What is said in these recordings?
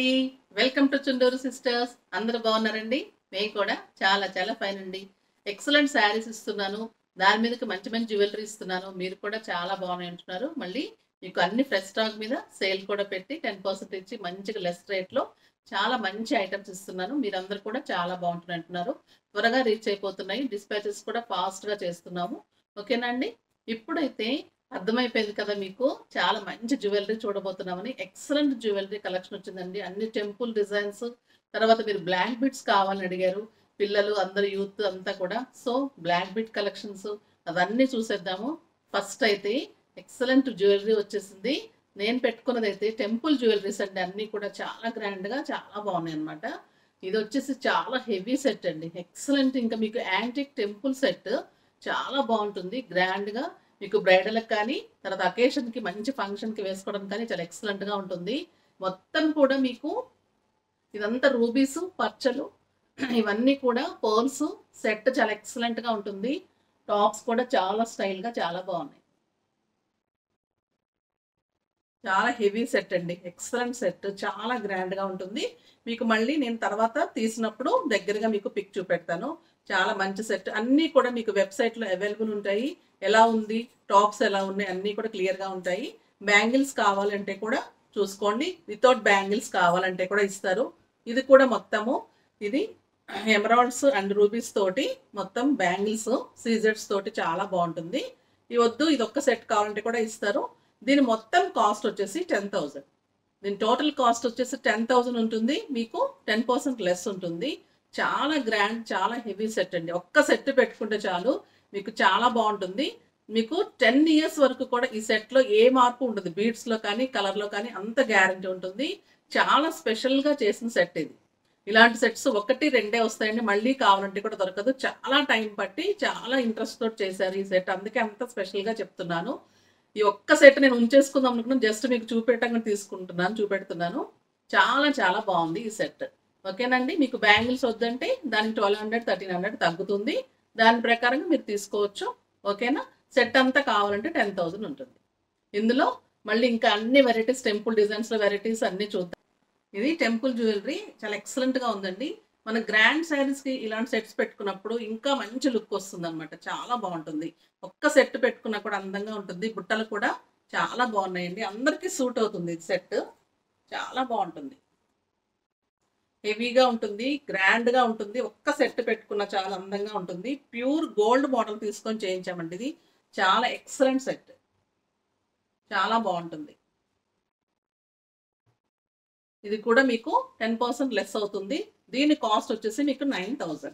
అండి welcome to Chunduru sisters అందరూ బాగున్నారండి మేము కూడా చాలా చాలా ఫైన్ అండి ఎక్సలెంట్ శారీస్ ఇస్తున్నాను దాని మీదకి మంచి మంచి జ్యువెలరీ ఇస్తున్నాను మీరు కూడా చాలా బాగున్నాయి అంటున్నారు మళ్ళీ మీకు అన్ని ఫ్రెష్ స్టాక్ మీద సేల్ కూడా పెట్టి టెన్ పర్సెంట్ ఇచ్చి మంచిగా లెస్ రేట్లో చాలా మంచి ఐటమ్స్ ఇస్తున్నాను మీరందరూ కూడా చాలా బాగుంటుంది అంటున్నారు త్వరగా రీచ్ అయిపోతున్నాయి డిస్పాచెస్ కూడా ఫాస్ట్గా చేస్తున్నాము ఓకేనా అండి ఇప్పుడైతే అర్థమైపోయింది కదా మీకు చాలా మంచి జ్యువెలరీ చూడబోతున్నామని ఎక్సలెంట్ జ్యువెలరీ కలెక్షన్ వచ్చిందండి అన్ని టెంపుల్ డిజైన్స్ తర్వాత మీరు బ్లాక్ బిట్స్ కావాలని అడిగారు పిల్లలు అందరు యూత్ అంతా కూడా సో బ్లాక్ బిట్ కలెక్షన్స్ అవన్నీ చూసేద్దాము ఫస్ట్ అయితే ఎక్సలెంట్ జ్యువెలరీ వచ్చేసింది నేను పెట్టుకున్నది అయితే టెంపుల్ జ్యువెలరీస్ అండి అన్నీ కూడా చాలా గ్రాండ్గా చాలా బాగున్నాయి అనమాట ఇది వచ్చేసి చాలా హెవీ సెట్ అండి ఎక్సలెంట్ ఇంకా మీకు యాంటిక్ టెంపుల్ సెట్ చాలా బాగుంటుంది గ్రాండ్గా మీకు బ్రైడల్కి కానీ తర్వాత అకేషన్కి మంచి ఫంక్షన్కి వేసుకోవడానికి కానీ చాలా ఎక్సలెంట్గా ఉంటుంది మొత్తం కూడా మీకు ఇదంతా రూబీస్ పచ్చలు ఇవన్నీ కూడా పర్ల్స్ సెట్ చాలా ఎక్సలెంట్గా ఉంటుంది టాప్స్ కూడా చాలా స్టైల్గా చాలా బాగున్నాయి చాలా హెవీ సెట్ అండి ఎక్సలెంట్ సెట్ చాలా గ్రాండ్గా ఉంటుంది మీకు మళ్ళీ నేను తర్వాత తీసినప్పుడు దగ్గరగా మీకు పిక్ చూపెడతాను చాలా మంచి సెట్ అన్నీ కూడా మీకు వెబ్సైట్లో అవైలబుల్ ఉంటాయి ఎలా ఉంది టాప్స్ ఎలా ఉన్నాయి అన్నీ కూడా క్లియర్గా ఉంటాయి బ్యాంగిల్స్ కావాలంటే కూడా చూసుకోండి వితౌట్ బ్యాంగిల్స్ కావాలంటే కూడా ఇస్తారు ఇది కూడా మొత్తము ఇది ఎమరాల్డ్స్ అండ్ రూబీస్ తోటి మొత్తం బ్యాంగిల్స్ సీజర్స్ తోటి చాలా బాగుంటుంది ఇది వద్దు ఇది ఒక్క సెట్ కావాలంటే కూడా ఇస్తారు దీని మొత్తం కాస్ట్ వచ్చేసి టెన్ థౌజండ్ దీని టోటల్ కాస్ట్ వచ్చేసి టెన్ థౌజండ్ ఉంటుంది మీకు టెన్ పర్సెంట్ లెస్ ఉంటుంది చాలా గ్రాండ్ చాలా హెవీ సెట్ అండి ఒక్క సెట్ పెట్టుకుంటే చాలు మీకు చాలా బాగుంటుంది మీకు టెన్ ఇయర్స్ వరకు కూడా ఈ సెట్లో ఏ మార్పు ఉండదు బీడ్స్లో కానీ కలర్లో కానీ అంత గ్యారంటీ ఉంటుంది చాలా స్పెషల్గా చేసిన సెట్ ఇది ఇలాంటి సెట్స్ ఒకటి రెండే వస్తాయండి మళ్ళీ కావాలంటే కూడా దొరకదు చాలా టైం పట్టి చాలా ఇంట్రెస్ట్ తోటి చేశారు ఈ సెట్ అందుకే అంత స్పెషల్గా చెప్తున్నాను ఈ ఒక్క సెట్ నేను ఉంచేసుకుందాం అనుకున్నాను జస్ట్ మీకు చూపెట్టంగా తీసుకుంటున్నాను చూపెడుతున్నాను చాలా చాలా బాగుంది ఈ సెట్ ఓకేనండి మీకు బ్యాంగిల్స్ వద్దంటే దానికి ట్వెల్వ్ హండ్రెడ్ థర్టీన్ హండ్రెడ్ తగ్గుతుంది దాని ప్రకారంగా మీరు తీసుకోవచ్చు ఓకేనా సెట్ అంతా కావాలంటే టెన్ థౌజండ్ ఉంటుంది ఇందులో మళ్ళీ ఇంకా అన్ని వెరైటీస్ టెంపుల్ డిజైన్స్లో వెరైటీస్ అన్నీ చూద్దాం ఇది టెంపుల్ జ్యువెలరీ చాలా ఎక్సలెంట్గా ఉందండి మన గ్రాండ్ శారీస్కి ఇలాంటి సెట్స్ పెట్టుకున్నప్పుడు ఇంకా మంచి లుక్ వస్తుంది అనమాట చాలా బాగుంటుంది ఒక్క సెట్ పెట్టుకున్నా కూడా అందంగా ఉంటుంది బుట్టలు కూడా చాలా బాగున్నాయండి అందరికీ సూట్ అవుతుంది ఇది సెట్ చాలా బాగుంటుంది హెవీగా ఉంటుంది గ్రాండ్గా ఉంటుంది ఒక్క సెట్ పెట్టుకున్న చాలా అందంగా ఉంటుంది ప్యూర్ గోల్డ్ మోడల్ తీసుకొని చేయించామండి ఇది చాలా ఎక్సలెంట్ సెట్ చాలా బాగుంటుంది ఇది కూడా మీకు టెన్ పర్సెంట్ లెస్ అవుతుంది దీని కాస్ట్ వచ్చేసి మీకు నైన్ థౌజండ్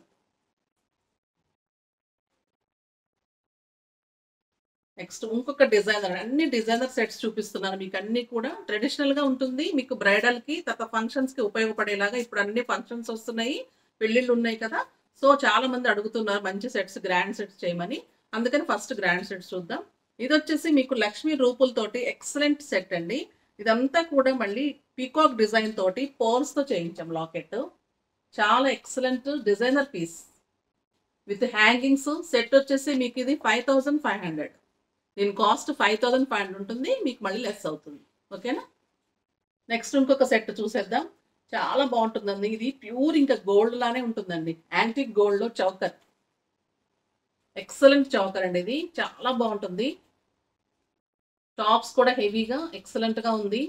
నెక్స్ట్ ఇంకొక డిజైనర్ అన్ని డిజైనర్ సెట్స్ చూపిస్తున్నాను మీకు అన్ని కూడా ట్రెడిషనల్ గా ఉంటుంది మీకు బ్రైడల్ కి తర్వాత ఫంక్షన్స్ కి ఉపయోగపడేలాగా ఇప్పుడు అన్ని ఫంక్షన్స్ వస్తున్నాయి పెళ్లిళ్ళు ఉన్నాయి కదా సో చాలా మంది అడుగుతున్నారు మంచి సెట్స్ గ్రాండ్ సెట్స్ చేయమని అందుకని ఫస్ట్ గ్రాండ్ సెట్స్ చూద్దాం ఇది వచ్చేసి మీకు లక్ష్మీ రూపులతోటి ఎక్సలెంట్ సెట్ అండి ఇదంతా కూడా మళ్ళీ పీకాక్ డిజైన్ తోటి పోల్స్ తో చేయించాం లాకెట్ చాలా excellent designer piece with hangings set వచ్చేసి మీకు ఇది ఫైవ్ థౌజండ్ ఫైవ్ హండ్రెడ్ దీని cost five thousand five hundred ఉంటుంది మీకు మళ్ళీ లెస్ అవుతుంది ఓకేనా నెక్స్ట్ ఇంకొక సెట్ చూసేద్దాం చాలా బాగుంటుందండి ఇది ప్యూర్ ఇంకా గోల్డ్ లానే ఉంటుందండి యాంటిక్ గోల్డ్ లో చౌకర్ ఎక్సలెంట్ చౌకర్ అండి ఇది చాలా బాగుంటుంది టాప్స్ కూడా హెవీగా ఎక్సలెంట్ గా ఉంది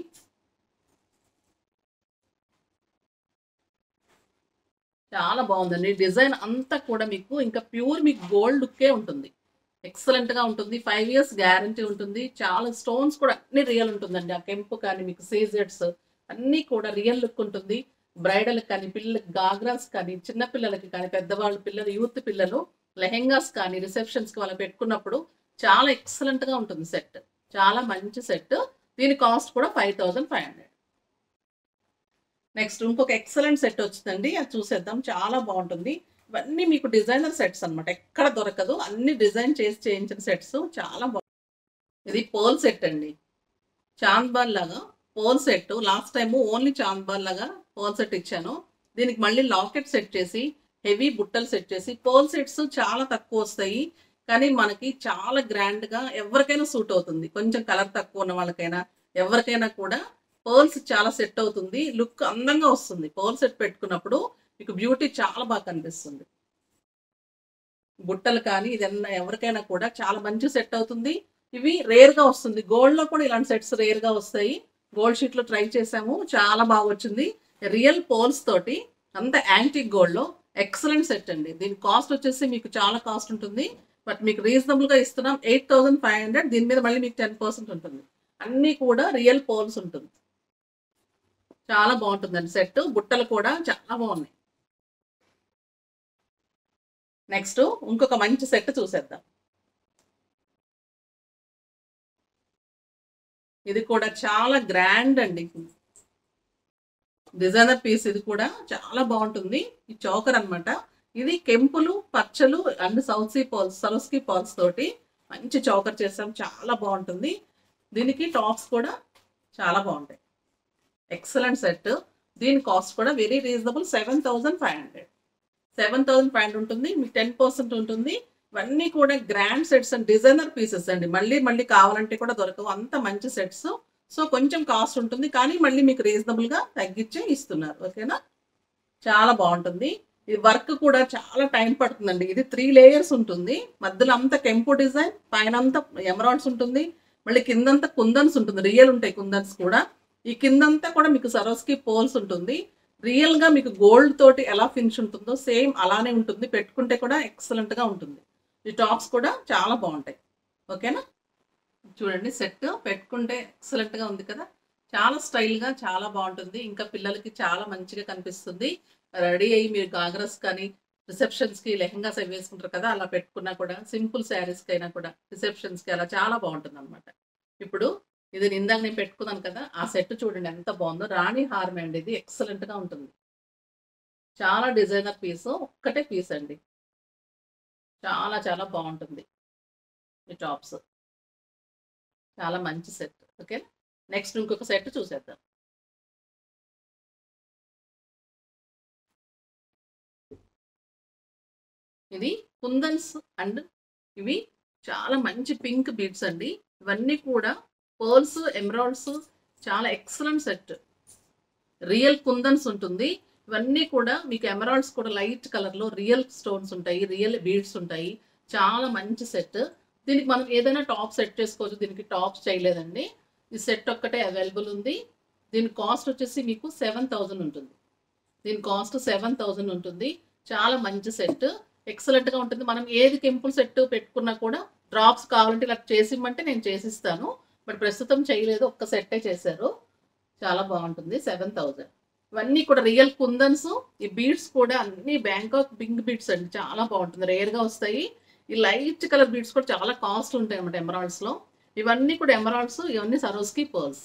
చాలా బాగుందండి డిజైన్ అంతా కూడా మీకు ఇంకా ప్యూర్ మీకు గోల్డ్ లుక్కే ఉంటుంది ఎక్సలెంట్ గా ఉంటుంది ఫైవ్ ఇయర్స్ గ్యారంటీ ఉంటుంది చాలా స్టోన్స్ కూడా అన్ని రియల్ ఉంటుందండి ఆ కెంపు కానీ మీకు సీజెట్స్ అన్నీ కూడా రియల్ లుక్ ఉంటుంది బ్రైడల్ కానీ పిల్లలకి గాగ్రాస్ కానీ చిన్న పిల్లలకి కానీ పెద్దవాళ్ళ పిల్లలు యూత్ పిల్లలు లెహెంగాస్ కానీ రిసెప్షన్స్ కి వాళ్ళు పెట్టుకున్నప్పుడు చాలా ఎక్సలెంట్ గా ఉంటుంది సెట్ చాలా మంచి సెట్ దీని కాస్ట్ కూడా five thousand five hundred next ఇంకొక ఎక్సలెంట్ సెట్ వచ్చిందండి అది చూసేద్దాం చాలా బాగుంటుంది ఇవన్నీ మీకు డిజైనర్ సెట్స్ అనమాట ఎక్కడ దొరకదు అన్ని డిజైన్ చేసి చేయించిన సెట్స్ చాలా బాగుంది ఇది పోల్ సెట్ అండి చాంద్బాల్ లాగా pearl set last time only చాంద్బాల్ లాగా పోల్ సెట్ ఇచ్చాను దీనికి మళ్ళీ లాకెట్ సెట్ చేసి హెవీ బుట్టలు సెట్ చేసి పోల్ సెట్స్ చాలా తక్కువ వస్తాయి కానీ మనకి చాలా గ్రాండ్గా ఎవరికైనా సూట్ అవుతుంది కొంచెం కలర్ తక్కువ ఉన్న వాళ్ళకైనా ఎవరికైనా కూడా పర్ల్స్ చాలా సెట్ అవుతుంది లుక్ అందంగా వస్తుంది పర్ల్ సెట్ పెట్టుకున్నప్పుడు మీకు బ్యూటీ చాలా బాగా కనిపిస్తుంది బుట్టలు కానీ ఇదన్నా ఎవరికైనా కూడా చాలా మంచి సెట్ అవుతుంది ఇవి రేర్ గా వస్తుంది గోల్డ్ లో కూడా ఇలాంటి సెట్స్ రేర్ గా వస్తాయి గోల్డ్ షీట్ లో ట్రై చేసాము చాలా బాగా వచ్చింది రియల్ పోల్స్ తోటి అంత యాంటిక్ గోల్డ్ లో ఎక్సలెంట్ సెట్ అండి దీని కాస్ట్ వచ్చేసి మీకు చాలా కాస్ట్ ఉంటుంది బట్ మీకు రీజనబుల్ గా ఇస్తున్నాం ఎయిట్ థౌసండ్ ఫైవ్ హండ్రెడ్ దీని మీద మళ్ళీ మీకు టెన్ పర్సెంట్ ఉంటుంది అన్నీ కూడా రియల్ పోల్స్ ఉంటుంది చాలా బాగుంటుందండి సెట్ బుట్టలు కూడా చాలా బాగున్నాయి నెక్స్ట్ ఇంకొక మంచి సెట్ చూసేద్దాం ఇది కూడా చాలా గ్రాండ్ అండి డిజైనర్ పీస్ ఇది కూడా చాలా బాగుంటుంది ఈ చౌకర్ అన్నమాట ఇది కెంపులు పచ్చలు and south sea pearls Swarovski pearls తోటి మంచి చౌకర్ చేసాం చాలా బాగుంటుంది దీనికి టాప్స్ కూడా చాలా బాగుంటాయి ఎక్సలెంట్ సెట్ దీని కాస్ట్ కూడా very reasonable seven thousand five hundred seven thousand five hundred ఉంటుంది మీకు టెన్ పర్సెంట్ ఉంటుంది ఇవన్నీ కూడా grand sets and designer pieces అండి మళ్ళీ మళ్ళీ కావాలంటే కూడా దొరకవు అంత మంచి సెట్స్ సో కొంచెం కాస్ట్ ఉంటుంది కానీ మళ్ళీ మీకు రీజనబుల్ గా తగ్గించే ఇస్తున్నారు ఓకేనా చాలా బాగుంటుంది ఈ వర్క్ కూడా చాలా టైం పడుతుందండి ఇది త్రీ లేయర్స్ ఉంటుంది మధ్యలో అంతా కెంపు డిజైన్ పైన అంతా ఎమరాల్డ్స్ ఉంటుంది మళ్ళీ కిందంతా కుందన్స్ ఉంటుంది రియల్ ఉంటాయి కుందన్స్ కూడా ఈ కిందంతా కూడా మీకు సరోస్కి పోల్స్ ఉంటుంది రియల్ గా మీకు గోల్డ్ తోటి ఎలా ఫినిష్ ఉంటుందో సేమ్ అలానే ఉంటుంది పెట్టుకుంటే కూడా ఎక్సలెంట్ గా ఉంటుంది ఈ టాప్స్ కూడా చాలా బాగుంటాయి ఓకేనా చూడండి సెట్ పెట్టుకుంటే ఎక్సలెంట్ గా ఉంది కదా చాలా స్టైల్ గా చాలా బాగుంటుంది ఇంకా పిల్లలకి చాలా మంచిగా కనిపిస్తుంది రెడీ అయ్యి మీరు గాగ్రస్ కానీ రిసెప్షన్స్ కి లెహంగాస్ అవి వేసుకుంటారు కదా అలా పెట్టుకున్నా కూడా సింపుల్ శారీస్ కి అయినా కూడా రిసెప్షన్స్ కి అలా చాలా బాగుంటుంది అనమాట ఇప్పుడు ఇది ఇందాక నేను పెట్టుకున్నాను కదా ఆ సెట్ చూడండి ఎంత బాగుందో రాణి హార్మ్ అండి ఇది ఎక్సలెంట్ గా ఉంటుంది చాలా డిజైనర్ పీస్ ఒక్కటే పీస్ అండి చాలా చాలా బాగుంటుంది ఈ టాప్స్ చాలా మంచి సెట్ ఓకే నెక్స్ట్ ఇంకొక సెట్ చూసేద్దాం ఇది కుందన్స్ అండ్ ఇవి చాలా మంచి పింక్ బీడ్స్ అండి ఇవన్నీ కూడా పర్ల్స్ ఎమరాల్డ్స్ చాలా ఎక్సలెంట్ సెట్ రియల్ కుందన్స్ ఉంటుంది ఇవన్నీ కూడా మీకు ఎమరాల్డ్స్ కూడా లైట్ కలర్ లో రియల్ స్టోన్స్ ఉంటాయి రియల్ బీడ్స్ ఉంటాయి చాలా మంచి సెట్ దీనికి మనం ఏదైనా టాప్ సెట్ చేసుకోవచ్చు దీనికి టాప్స్ చేయలేదండి ఈ సెట్ ఒక్కటే అవైలబుల్ ఉంది దీని కాస్ట్ వచ్చేసి మీకు సెవెన్ థౌజండ్ ఉంటుంది దీని కాస్ట్ సెవెన్ థౌజండ్ ఉంటుంది చాలా మంచి సెట్ ఎక్సలెంట్ గా ఉంటుంది మనం ఏది కెంపుల్ సెట్ పెట్టుకున్నా కూడా డ్రాప్స్ కావాలంటే ఇలా చేసిమ్మంటే నేను చేసిస్తాను బట్ ప్రస్తుతం చేయలేదు ఒక్క సెట్టే చేశారు చాలా బాగుంటుంది సెవెన్ థౌజండ్ ఇవన్నీ కూడా రియల్ కుందన్స్ ఈ బీడ్స్ కూడా అన్ని బ్యాంకాక్ పింక్ బీడ్స్ అండి చాలా బాగుంటుంది రేర్ గా వస్తాయి ఈ లైట్ కలర్ బీడ్స్ కూడా చాలా కాస్ట్ ఉంటాయి అన్నమాట ఎమరాల్డ్స్ లో ఇవన్నీ కూడా ఎమరాల్డ్స్ ఇవన్నీ సరోస్కి పర్ల్స్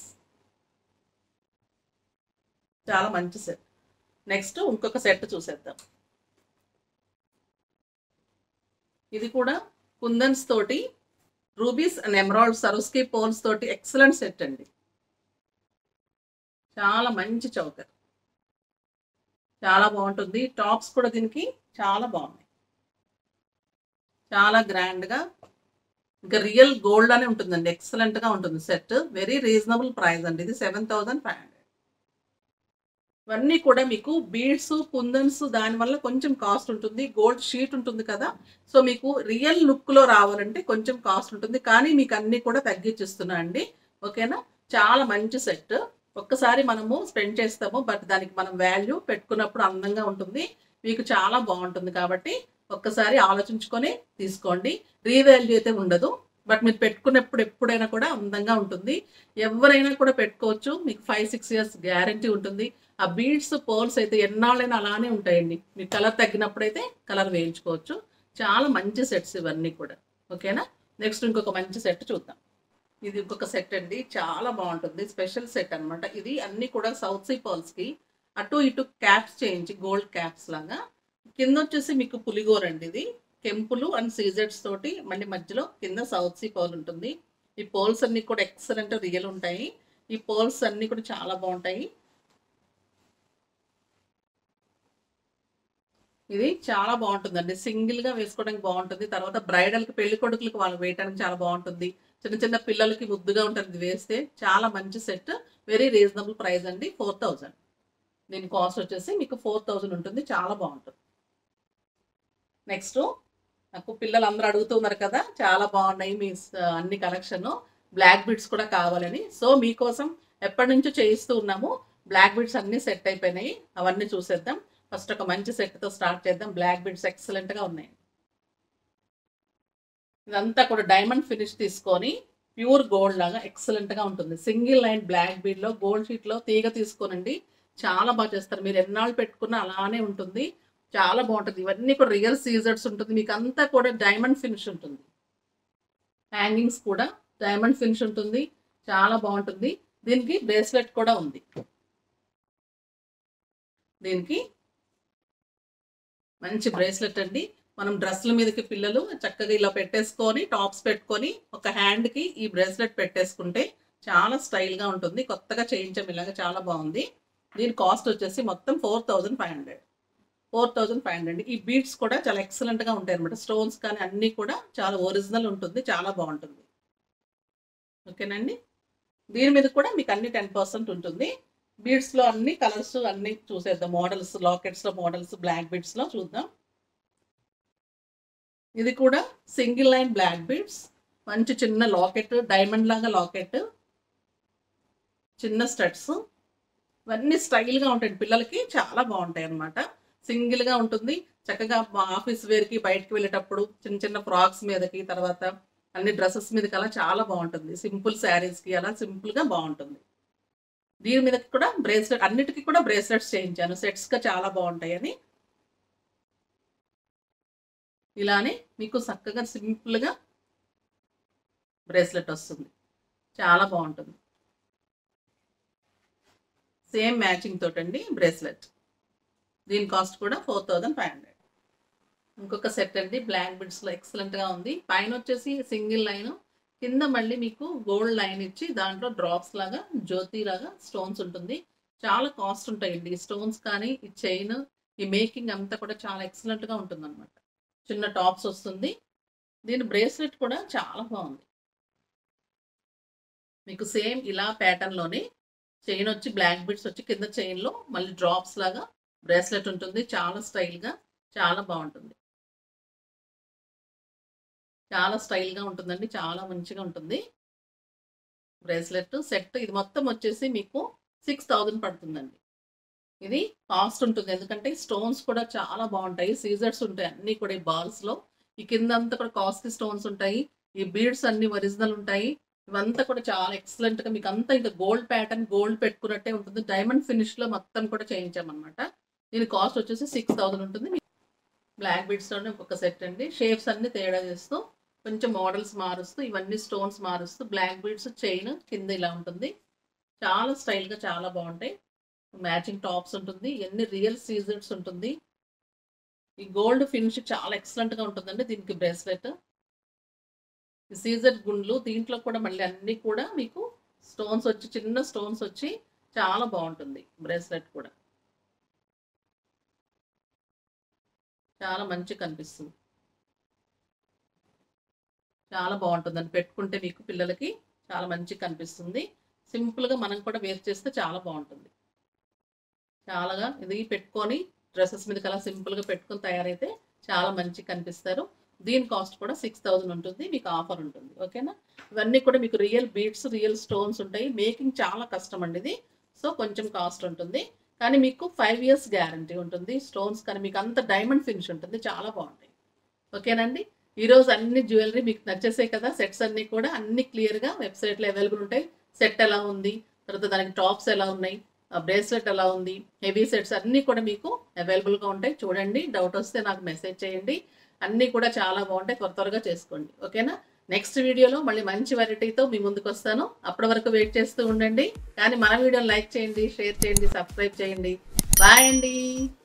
చాలా మంచి సెట్ నెక్స్ట్ ఇంకొక సెట్ చూసేద్దాం ఇది కూడా కుందన్స్ తోటి rubies and emerald Swarovski pearls తోటి ఎక్సలెంట్ సెట్ అండి చాలా మంచి చౌకర్ చాలా బాగుంటుంది టాప్స్ కూడా దీనికి చాలా బాగున్నాయి చాలా గ్రాండ్ గా ఇంకా రియల్ గోల్డ్ అనే ఉంటుందండి ఎక్సలెంట్ గా ఉంటుంది సెట్ వెరీ రీజనబుల్ ప్రైస్ అండి ఇది సెవెన్ థౌసండ్ ఫైవ్ హండ్రెడ్ ఇవన్నీ కూడా మీకు బీడ్స్ కుందన్స్ దానివల్ల కొంచెం కాస్ట్ ఉంటుంది గోల్డ్ షీట్ ఉంటుంది కదా సో మీకు రియల్ లుక్ లో రావాలంటే కొంచెం కాస్ట్ ఉంటుంది కానీ మీకు అన్ని కూడా తగ్గించిస్తున్నా అండి ఓకేనా చాలా మంచి సెట్ ఒక్కసారి మనము స్పెండ్ చేస్తాము బట్ దానికి మనం వాల్యూ పెట్టుకున్నప్పుడు అందంగా ఉంటుంది మీకు చాలా బాగుంటుంది కాబట్టి ఒక్కసారి ఆలోచించుకొని తీసుకోండి రీవాల్యూ అయితే ఉండదు బట్ మీరు పెట్టుకున్నప్పుడు ఎప్పుడైనా కూడా అందంగా ఉంటుంది ఎవరైనా కూడా పెట్టుకోవచ్చు మీకు ఫైవ్ సిక్స్ ఇయర్స్ గ్యారంటీ ఉంటుంది ఆ బీడ్స్ పోల్స్ అయితే ఎన్నాళ్ళైనా అలానే ఉంటాయండి మీకు కలర్ తగ్గినప్పుడైతే కలర్ వేయించుకోవచ్చు చాలా మంచి సెట్స్ ఇవన్నీ కూడా ఓకేనా నెక్స్ట్ ఇంకొక మంచి సెట్ చూద్దాం ఇది ఇంకొక సెట్ అండి చాలా బాగుంటుంది స్పెషల్ సెట్ అన్నమాట ఇది అన్ని కూడా సౌత్ సీ పర్ల్స్ కి అటు ఇటు క్యాప్స్ చేయించి గోల్డ్ క్యాప్స్ లాగా కింద వచ్చేసి మీకు పులిగోర అండి ఇది కెంపులు అండ్ సీజెట్స్ తోటి మళ్ళీ మధ్యలో కింద సౌత్ సీ పర్ల్ ఉంటుంది ఈ పోల్స్ అన్ని కూడా ఎక్సలెంట్ రియల్ ఉంటాయి ఈ పోల్స్ అన్ని కూడా చాలా బాగుంటాయి ఇది చాలా బాగుంటుందండి సింగిల్ గా వేసుకోవడానికి బాగుంటుంది తర్వాత బ్రైడల్ కి పెళ్లి కొడుకులకు వాళ్ళు వేయడానికి చాలా బాగుంటుంది చిన్న చిన్న పిల్లలకి ముద్దుగా ఉంటుంది ఇది వేస్తే చాలా మంచి సెట్ వెరీ రీజనబుల్ ప్రైస్ అండి ఫోర్ థౌజండ్ దీని కాస్ట్ వచ్చేసి మీకు ఫోర్ థౌజండ్ ఉంటుంది చాలా బాగుంటుంది నెక్స్ట్ నాకు పిల్లలు అందరూ అడుగుతున్నారు కదా చాలా బాగున్నాయి మీ స- అన్ని కలెక్షన్ బ్లాక్ బీడ్స్ కూడా కావాలని సో మీకోసం ఎప్పటి నుంచో చేయిస్తూ ఉన్నాము బ్లాక్ బీడ్స్ అన్ని సెట్ అయిపోయినాయి అవన్నీ చూసేద్దాం ఫస్ట్ ఒక మంచి సెట్తో స్టార్ట్ చేద్దాం బ్లాక్ బీడ్స్ ఎక్సలెంట్గా ఉన్నాయి ఇదంతా కూడా డైమండ్ ఫినిష్ తీసుకొని ప్యూర్ గోల్డ్ లాగా ఎక్సలెంట్గా ఉంటుంది సింగిల్ లైన్ బ్లాక్ బీడ్లో గోల్డ్ షీట్లో తీగ తీసుకోనండి చాలా బాగా చేస్తారు మీరు ఎన్నాళ్ళు పెట్టుకున్నా అలానే ఉంటుంది చాలా బాగుంటుంది ఇవన్నీ కూడా రియల్ సీజర్స్ ఉంటుంది మీకు అంతా కూడా డైమండ్ ఫినిష్ ఉంటుంది హ్యాంగింగ్స్ కూడా డైమండ్ ఫినిష్ ఉంటుంది చాలా బాగుంటుంది దీనికి బ్రేస్లెట్ కూడా ఉంది దీనికి మంచి బ్రేస్లెట్ అండి మనం డ్రెస్ల మీదకి పిల్లలు చక్కగా ఇలా పెట్టేసుకొని టాప్స్ పెట్టుకొని ఒక హ్యాండ్కి ఈ బ్రేస్లెట్ పెట్టేసుకుంటే చాలా స్టైల్గా ఉంటుంది కొత్తగా చేయించాం ఇలాగ చాలా బాగుంది దీని కాస్ట్ వచ్చేసి మొత్తం four thousand five hundred four thousand five hundred ఈ బీడ్స్ కూడా చాలా ఎక్సలెంట్గా ఉంటాయి అనమాట స్టోన్స్ కానీ అన్నీ కూడా చాలా ఒరిజినల్ ఉంటుంది చాలా బాగుంటుంది ఓకేనండి దీని మీద కూడా మీకు అన్ని టెన్ పర్సెంట్ ఉంటుంది బీడ్స్లో అన్ని కలర్స్ అన్ని చూసేద్దాం మోడల్స్ లాకెట్స్లో మోడల్స్ బ్లాక్ బీడ్స్లో చూద్దాం ఇది కూడా సింగిల్ లైన్ బ్లాక్ బీడ్స్ మంచి చిన్న లాకెట్ డైమండ్ లాగా లాకెట్ చిన్న స్టడ్స్ ఇవన్నీ స్టైల్గా ఉంటాయి పిల్లలకి చాలా బాగుంటాయి అన్నమాట సింగిల్గా ఉంటుంది చక్కగా ఆఫీస్ వేర్కి బయటకు వెళ్ళేటప్పుడు చిన్న చిన్న ఫ్రాక్స్ మీదకి తర్వాత అన్ని డ్రెస్సెస్ మీదకి అలా చాలా బాగుంటుంది సింపుల్ శారీస్కి అలా సింపుల్గా బాగుంటుంది దీని మీద కూడా బ్రేస్లెట్ అన్నిటికీ కూడా బ్రేస్లెట్స్ చేయించాను సెట్స్గా చాలా బాగుంటాయని ఇలానే మీకు చక్కగా సింపుల్గా బ్రేస్లెట్ వస్తుంది చాలా బాగుంటుంది సేమ్ మ్యాచింగ్ తోటండి బ్రేస్లెట్ దీని కాస్ట్ కూడా ఫోర్ థౌజండ్ ఫైవ్ హండ్రెడ్ ఇంకొక సెట్ అండి బ్లాక్ బిడ్స్లో ఎక్సలెంట్గా ఉంది పైన వచ్చేసి సింగిల్ లైన్ కింద మళ్ళీ మీకు గోల్డ్ లైన్ ఇచ్చి దాంట్లో డ్రాప్స్ లాగా జ్యోతి లాగా స్టోన్స్ ఉంటుంది చాలా కాస్ట్ ఉంటాయండి ఈ స్టోన్స్ కానీ ఈ చైన్ ఈ మేకింగ్ అంతా కూడా చాలా ఎక్సలెంట్గా ఉంటుంది అనమాట చిన్న టాప్స్ వస్తుంది దీని బ్రేస్లెట్ కూడా చాలా బాగుంది మీకు సేమ్ ఇలా ప్యాటర్న్లోనే చైన్ వచ్చి బ్లాక్ బిడ్స్ వచ్చి కింద చైన్లో మళ్ళీ డ్రాప్స్ లాగా బ్రేస్లెట్ ఉంటుంది చాలా స్టైల్గా చాలా బాగుంటుంది చాలా స్టైల్గా ఉంటుందండి చాలా మంచిగా ఉంటుంది బ్రేస్లెట్ సెట్ ఇది మొత్తం వచ్చేసి మీకు సిక్స్ థౌజండ్ పడుతుందండి ఇది కాస్ట్ ఉంటుంది ఎందుకంటే స్టోన్స్ కూడా చాలా బాగుంటాయి సీజర్స్ ఉంటాయి అన్నీ కూడా ఈ బాల్స్లో ఈ కింద అంతా కూడా కాస్ట్లీ స్టోన్స్ ఉంటాయి ఈ బీడ్స్ అన్ని ఒరిజినల్ ఉంటాయి ఇవంతా కూడా చాలా ఎక్సలెంట్గా మీకు అంతా ఇంకా గోల్డ్ ప్యాటర్న్ గోల్డ్ పెట్టుకున్నట్టే ఉంటుంది డైమండ్ ఫినిష్లో మొత్తం కూడా చేయించామన్నమాట దీని కాస్ట్ వచ్చేసి సిక్స్ థౌజండ్ ఉంటుంది బ్లాక్ బీడ్స్లోనే ఒక్కొక్క సెట్ అండి షేప్స్ అన్ని తేడా చేస్తూ కొంచెం మోడల్స్ మారుస్తూ ఇవన్నీ స్టోన్స్ మారుస్తూ బ్లాక్ బీడ్స్ చైన్ కింద ఇలా ఉంటుంది చాలా స్టైల్గా చాలా బాగుంటాయి మ్యాచింగ్ టాప్స్ ఉంటుంది ఎన్ని రియల్ సీజర్స్ ఉంటుంది ఈ గోల్డ్ ఫినిష్ చాలా ఎక్సలెంట్గా ఉంటుందండి దీనికి బ్రేస్లెట్ ఈ సీజర్ గుండ్లు దీంట్లో కూడా మళ్ళీ అన్నీ కూడా మీకు స్టోన్స్ వచ్చి చిన్న స్టోన్స్ వచ్చి చాలా బాగుంటుంది బ్రేస్లెట్ కూడా చాలా మంచి కనిపిస్తుంది చాలా బాగుంటుందండి పెట్టుకుంటే మీకు పిల్లలకి చాలా మంచి కనిపిస్తుంది సింపుల్గా మనం కూడా వేర్ చేస్తే చాలా బాగుంటుంది చాలాగా ఇది పెట్టుకొని డ్రెస్సెస్ మీద అలా సింపుల్గా పెట్టుకొని తయారైతే చాలా మంచి కనిపిస్తారు దీని కాస్ట్ కూడా సిక్స్ థౌజండ్ ఉంటుంది మీకు ఆఫర్ ఉంటుంది ఓకేనా ఇవన్నీ కూడా మీకు రియల్ బీడ్స్ రియల్ స్టోన్స్ ఉంటాయి మేకింగ్ చాలా కష్టం అండి ఇది సో కొంచెం కాస్ట్ ఉంటుంది కానీ మీకు ఫైవ్ ఇయర్స్ గ్యారంటీ ఉంటుంది స్టోన్స్ కానీ మీకు అంత డైమండ్ ఫినిష్ ఉంటుంది చాలా బాగుంటాయి ఓకేనండి ఈరోజు అన్ని జ్యువెలరీ మీకు నచ్చేసాయి కదా సెట్స్ అన్నీ కూడా అన్ని క్లియర్గా వెబ్సైట్లో అవైలబుల్ ఉంటాయి సెట్ ఎలా ఉంది తర్వాత దానికి టాప్స్ ఎలా ఉన్నాయి బ్రేస్లెట్ ఎలా ఉంది హెవీ సెట్స్ అన్నీ కూడా మీకు అవైలబుల్గా ఉంటాయి చూడండి డౌట్ వస్తే నాకు మెసేజ్ చేయండి అన్నీ కూడా చాలా బాగుంటాయి త్వర త్వరగా చేసుకోండి ఓకేనా నెక్స్ట్ వీడియోలో మళ్ళీ మంచి వెరైటీతో మీ ముందుకు వస్తాను అప్పటి వరకు వెయిట్ చేస్తూ ఉండండి కానీ మన వీడియోని లైక్ చేయండి షేర్ చేయండి సబ్స్క్రైబ్ చేయండి బాయ్ అండి